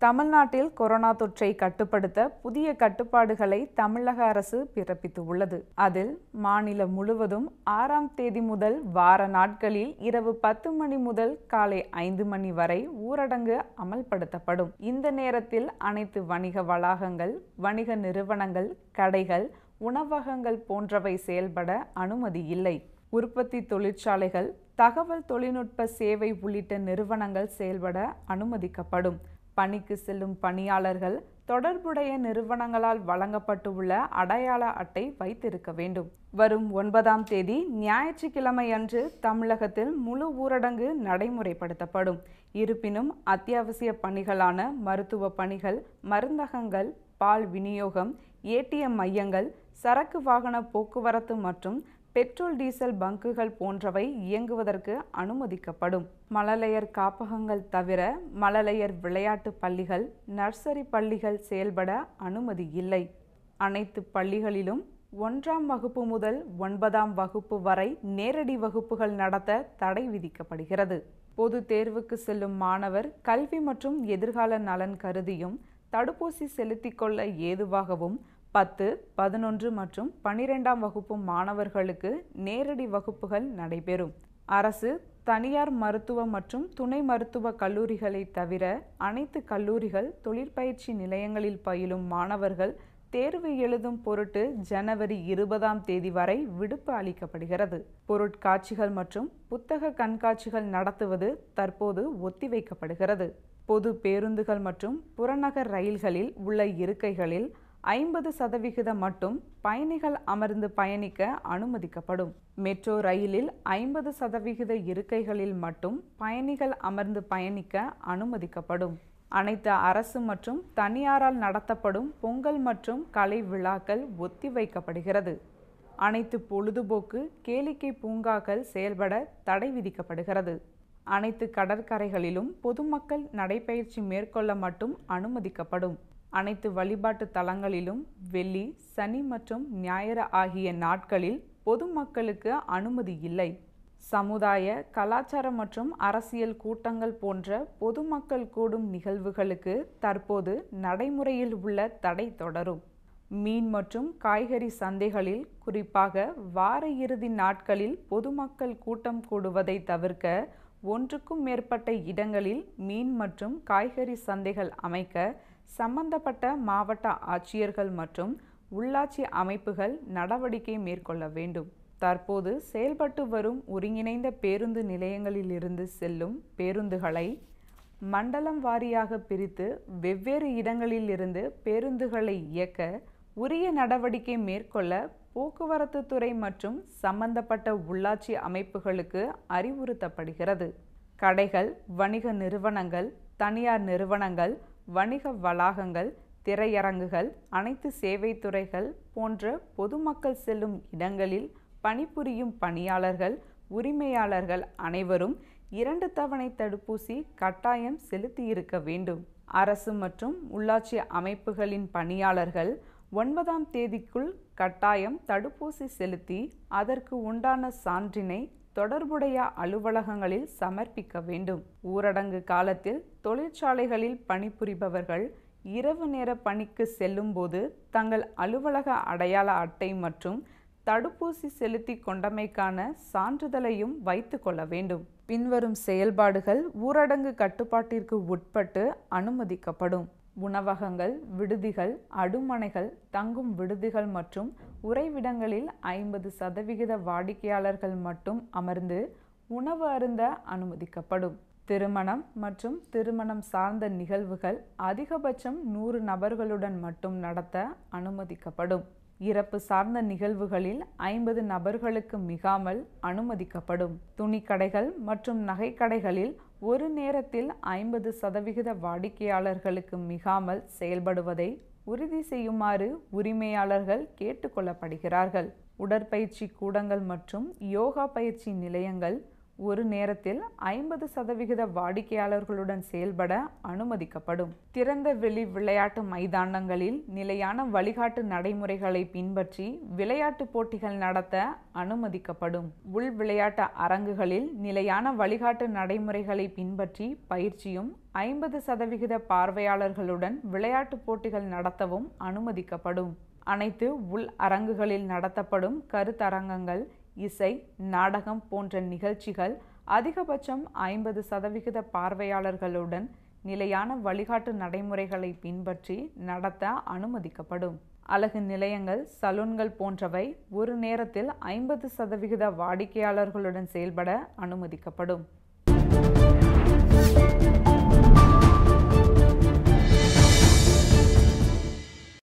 தமிழ்நாட்டில் கொரோனா தொற்றை கட்டுப்படுத்த புதிய கட்டுப்பாடுகளை தமிழக அரசு பிறப்பித்துள்ளது அதில் மாநிலம் முழுவதும் ஆறாம் தேதி முதல் வார நாட்களில் இரவு பத்து மணி முதல் காலை ஐந்து மணி வரை ஊரடங்கு அமல்படுத்தப்படும் இந்த நேரத்தில் அனைத்து வணிக வளாகங்கள் வணிக நிறுவனங்கள் கடைகள் உணவகங்கள் போன்றவை செயல்பட அனுமதி இல்லை உற்பத்தி தொழிற்சாலைகள் தகவல் தொழில்நுட்ப சேவை உள்ளிட்ட நிறுவனங்கள் செயல்பட அனுமதிக்கப்படும் பணிக்கு செல்லும் பணியாளர்கள் தொடர்புடைய நிறுவனங்களால் வழங்கப்பட்டுள்ள அடையாள அட்டை வைத்திருக்க வேண்டும் வரும் ஒன்பதாம் தேதி ஞாயிற்றுக்கிழமை அன்று தமிழகத்தில் முழு ஊரடங்கு நடைமுறைப்படுத்தப்படும் இருப்பினும் அத்தியாவசிய பணிகளான மருத்துவ பணிகள் மருந்தகங்கள் பால் விநியோகம் ஏடிஎம் மையங்கள் சரக்கு வாகன போக்குவரத்து மற்றும் பெட்ரோல் டீசல் பங்குகள் போன்றவை இயங்குவதற்கு அனுமதிக்கப்படும் மழலையர் காப்பகங்கள் தவிர மழலையர் விளையாட்டு பள்ளிகள் நர்சரி பள்ளிகள் செயல்பட அனுமதி இல்லை அனைத்து பள்ளிகளிலும் ஒன்றாம் வகுப்பு முதல் ஒன்பதாம் வகுப்பு வரை நேரடி வகுப்புகள் நடத்த தடை விதிக்கப்படுகிறது பொது தேர்வுக்கு செல்லும் மாணவர் கல்வி மற்றும் எதிர்கால நலன் கருதியும் தடுப்பூசி செலுத்திக் கொள்ள ஏதுவாகவும் பத்து பதினொன்று மற்றும் பனிரெண்டாம் வகுப்பு மாணவர்களுக்கு நேரடி வகுப்புகள் நடைபெறும் அரசு தனியார் மருத்துவ மற்றும் துணை மருத்துவ கல்லூரிகளை தவிர அனைத்து கல்லூரிகள் தொழிற்பயிற்சி நிலையங்களில் பயிலும் மாணவர்கள் தேர்வு எழுதும் பொருட்டு ஜனவரி இருபதாம் தேதி வரை விடுப்பு அளிக்கப்படுகிறது பொருட்காட்சிகள் மற்றும் புத்தக கண்காட்சிகள் நடத்துவது தற்போது ஒத்திவைக்கப்படுகிறது பொது பேருந்துகள் மற்றும் புறநகர் ரயில்களில் உள்ள இருக்கைகளில் ஐம்பது சதவிகிதம் மட்டும் பயணிகள் அமர்ந்து பயணிக்க அனுமதிக்கப்படும் மெட்ரோ ரயிலில் ஐம்பது சதவிகித இருக்கைகளில் மட்டும் பயணிகள் அமர்ந்து பயணிக்க அனுமதிக்கப்படும் அனைத்து அரசு மற்றும் தனியாரால் நடத்தப்படும் பொங்கல் மற்றும் கலை விழாக்கள் ஒத்திவைக்கப்படுகிறது அனைத்து பொழுதுபோக்கு கேளிக்கை பூங்காக்கள் செயல்பட தடை விதிக்கப்படுகிறது அனைத்து கடற்கரைகளிலும் பொதுமக்கள் நடைபயிற்சி மேற்கொள்ள மட்டும் அனுமதிக்கப்படும் அனைத்து வழிபாட்டு தலங்களிலும் வெள்ளி சனி மற்றும் ஞாயிறு ஆகிய நாட்களில் பொதுமக்களுக்கு அனுமதி இல்லை சமுதாய கலாச்சார மற்றும் அரசியல் கூட்டங்கள் போன்ற பொதுமக்கள் கூடும் நிகழ்வுகளுக்கு தற்போது நடைமுறையில் உள்ள தடை தொடரும் மீன் மற்றும் காய்கறி சந்தைகளில் குறிப்பாக வார இறுதி நாட்களில் பொதுமக்கள் கூட்டம் கூடுவதை தவிர்க்க ஒன்றுக்கும் மேற்பட்ட இடங்களில் மீன் மற்றும் காய்கறி சந்தைகள் அமைக்க சம்பந்தப்பட்ட மாவட்ட ஆட்சியர்கள் மற்றும் உள்ளாட்சி அமைப்புகள் நடவடிக்கை மேற்கொள்ள வேண்டும் தற்போது செயல்பட்டு வரும் ஒருங்கிணைந்த பேருந்து நிலையங்களிலிருந்து செல்லும் பேருந்துகளை மண்டலம் வாரியாக பிரித்து வெவ்வேறு இடங்களிலிருந்து பேருந்துகளை இயக்க உரிய நடவடிக்கை மேற்கொள்ள போக்குவரத்து துறை மற்றும் சம்பந்தப்பட்ட உள்ளாட்சி அமைப்புகளுக்கு அறிவுறுத்தப்படுகிறது கடைகள் வணிக நிறுவனங்கள் தனியார் நிறுவனங்கள் வணிக வளாகங்கள் திரையரங்குகள் அனைத்து சேவை துறைகள் போன்ற பொதுமக்கள் செல்லும் இடங்களில் பணிபுரியும் பணியாளர்கள் உரிமையாளர்கள் அனைவரும் இரண்டு தவணை தடுப்பூசி கட்டாயம் செலுத்தியிருக்க வேண்டும் அரசு மற்றும் உள்ளாட்சி அமைப்புகளின் பணியாளர்கள் ஒன்பதாம் தேதிக்குள் கட்டாயம் தடுப்பூசி செலுத்தி அதற்கு உண்டான சான்றினை தொடர்புடைய அலுவலகங்களில் சமர்ப்பிக்க வேண்டும் ஊரடங்கு காலத்தில் தொழிற்சாலைகளில் பணிபுரிபவர்கள் இரவு நேர பணிக்கு செல்லும்போது தங்கள் அலுவலக அடையாள அட்டை மற்றும் தடுப்பூசி செலுத்தி கொண்டமைக்கான சான்றிதழையும் வைத்து கொள்ள வேண்டும் பின்வரும் செயல்பாடுகள் ஊரடங்கு கட்டுப்பாட்டிற்கு உட்பட்டு அனுமதிக்கப்படும் உணவகங்கள் விடுதிகள் அடுமனைகள் தங்கும் விடுதிகள் மற்றும் உறைவிடங்களில் ஐம்பது சதவிகித வாடிக்கையாளர்கள் மட்டும் அமர்ந்து உணவு அருந்த அனுமதிக்கப்படும் திருமணம் மற்றும் திருமணம் சார்ந்த நிகழ்வுகள் அதிகபட்சம் நூறு நபர்களுடன் மட்டும் நடத்த அனுமதிக்கப்படும் இறப்பு சார்ந்த நிகழ்வுகளில் ஐம்பது நபர்களுக்கு மிகாமல் அனுமதிக்கப்படும் துணிக்கடைகள் மற்றும் நகைக்கடைகளில் ஒரு நேரத்தில் ஐம்பது சதவிகித வாடிக்கையாளர்களுக்கு மிகாமல் செயல்படுவதை உறுதி செய்யுமாறு உரிமையாளர்கள் கேட்டுக்கொள்ளப்படுகிறார்கள் உடற்பயிற்சி கூடங்கள் மற்றும் யோகா பயிற்சி நிலையங்கள் ஒரு நேரத்தில் ஐம்பது சதவிகித வாடிக்கையாளர்களுடன் செயல்பட அனுமதிக்கப்படும் திறந்த வெளி விளையாட்டு மைதானங்களில் நிலையான வழிகாட்டு நடைமுறைகளை பின்பற்றி விளையாட்டு போட்டிகள் நடத்த அனுமதிக்கப்படும் உள் விளையாட்டு அரங்குகளில் நிலையான வழிகாட்டு நடைமுறைகளை பின்பற்றி பயிற்சியும் ஐம்பது சதவிகித பார்வையாளர்களுடன் விளையாட்டு போட்டிகள் நடத்தவும் அனுமதிக்கப்படும் அனைத்து உள் அரங்குகளில் நடத்தப்படும் கருத்தரங்கங்கள் இசை நாடகம் போன்ற நிகழ்ச்சிகள் அதிகபட்சம் ஐம்பது சதவிகித பார்வையாளர்களுடன் நிலையான வழிகாட்டு நடைமுறைகளை பின்பற்றி நடத்த அனுமதிக்கப்படும் அழகு நிலையங்கள் சலூன்கள் போன்றவை ஒரு நேரத்தில் ஐம்பது சதவிகித வாடிக்கையாளர்களுடன் செயல்பட அனுமதிக்கப்படும்